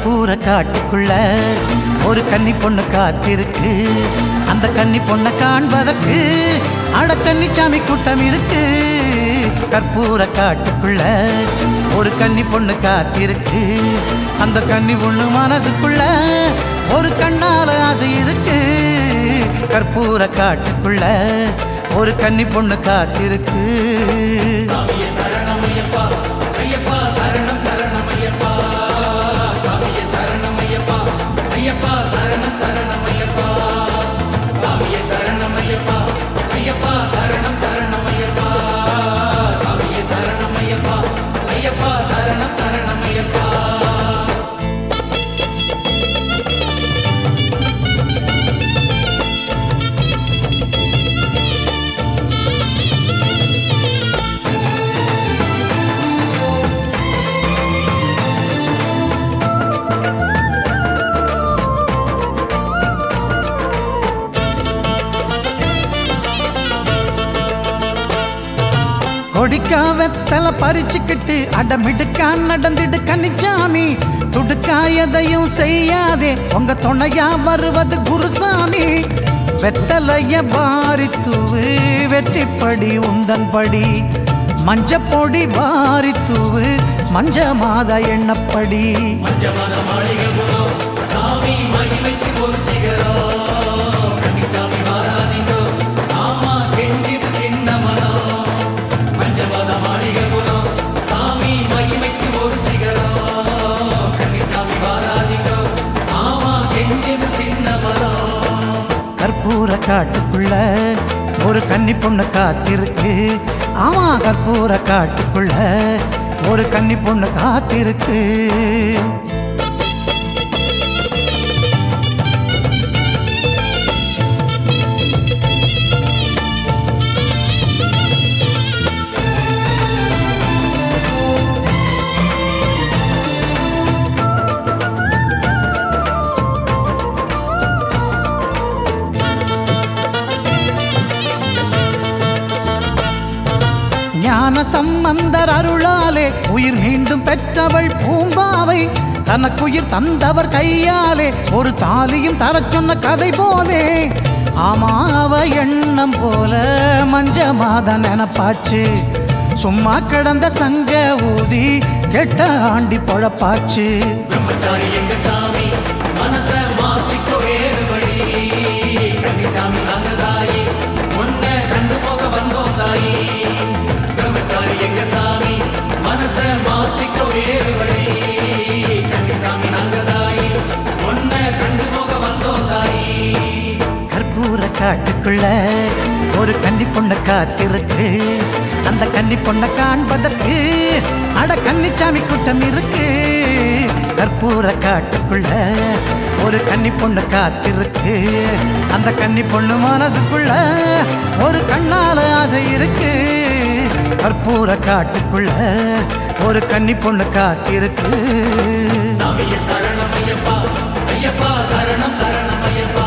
கற்பூர காட்டுக்குள்ள ஒரு கன்னி பொண்ணு காத்திருக்கு அந்த கன்னி பொண்ணை காண்பதற்கு அட கன்னிச்சாமி கூட்டம் இருக்கு கற்பூர காட்டுக்குள்ள ஒரு கன்னி பொண்ணு காத்திருக்கு அந்த கன்னி பொண்ணு மனசுக்குள்ள ஒரு கண்ணால ஆசை இருக்கு கற்பூர காட்டுக்குள்ள ஒரு கன்னி பொண்ணு காத்திருக்கு சாமியே சரணம் ஐயப்பா ஐயப்பா சரணம் சரணம் ஐயப்பா சாமியே சரணம் ஐயப்பா ஐயப்பா சரணம் சரணம் ஐயப்பா சாமியே சரணம் ஐயப்பா ஐயப்பா சரணம் சரணம் ஐயப்பா சாமியே சரணம் ஐயப்பா ஐயப்பா சரணம் சரணம் ஐயப்பா கொடிக்கா வெத்தல பறிச்சுக்கிட்டு அடமிடுக்கா நடந்துடு கன்னிச்சாமி துடுக்கா எதையும் செய்யாதே உங்க துணையா வருவது குருசாமி வெத்தலைய பாரித்துவு வெற்றிப்படி உந்தன்படி மஞ்ச பொடி வாரித்துவு மஞ்ச மாத எண்ணப்படி மஞ்சமத மாளிகை புதோ சாமி மகிமைக்கு ஒரு சிகரம் கன்னிசாமி வாராதீங்கோ ஆமா கெஞ்சிது சின்ன மனம் மஞ்சமத மாளிகை புதோ சாமி மகிமைக்கு ஒரு சிகரம் கன்னிசாமி வாராதீங்கோ ஆமா கெஞ்சிது சின்ன மனம் கற்பூர காட்டுக்குள்ள ஒரு கன்னி பொண்ணு காத்திருக்கு ஆமா கற்பூர காட்டுக்குள்ள ஒரு கன்னி பொண்ணு காத்திருக்கு ஞான சம்பந்தர் அருளாலே உயிர் மீண்டும் பெற்றவள் பூம்பாவை தனக்குயிர் தந்தவர் கையாலே ஒரு தாலியும் தரச் சொன்ன கதை போலே ஆமாவ எண்ணம் போல மஞ்ச மாத நினப்பாச்சு சும்மா கிடந்த சங்க ஊதி கெட்ட ஆண்டி பொழப்பாச்சு பிரம்மச்சாரி எங்க சாமி மனச மாத்திக்கோ வேறு வழி கன்னிசாமி நாங்க தாயி உன்னை கண்டு போக வந்தோம் தாயி பிரம்மச்சாரி எங்க சாமி மனச மாத்திக்கோ வேறு வழி கன்னிசாமி நாங்க தாயி உன்னை கண்டு போக வந்தோம் தாயி கற்பூர காட்டுக்குள்ள ஒரு கன்னி பொண்ணு காத்திருக்கு அந்த கன்னி பொண்ணை காண்பதற்கு அட கன்னிச்சாமி கூட்டம் இருக்கு கற்பூர காட்டுக்குள்ள ஒரு கன்னி பொண்ணு காத்திருக்கு அந்த கன்னி பொண்ணு மனசுக்குள்ள ஒரு கண்ணால ஆசை இருக்கு கற்பூர காட்டுக்குள்ள ஒரு கன்னி பொண்ணு காத்திருக்கு சாமியே சரணம் ஐயப்பா ஐயப்பா சரணம் சரணம் ஐயப்பா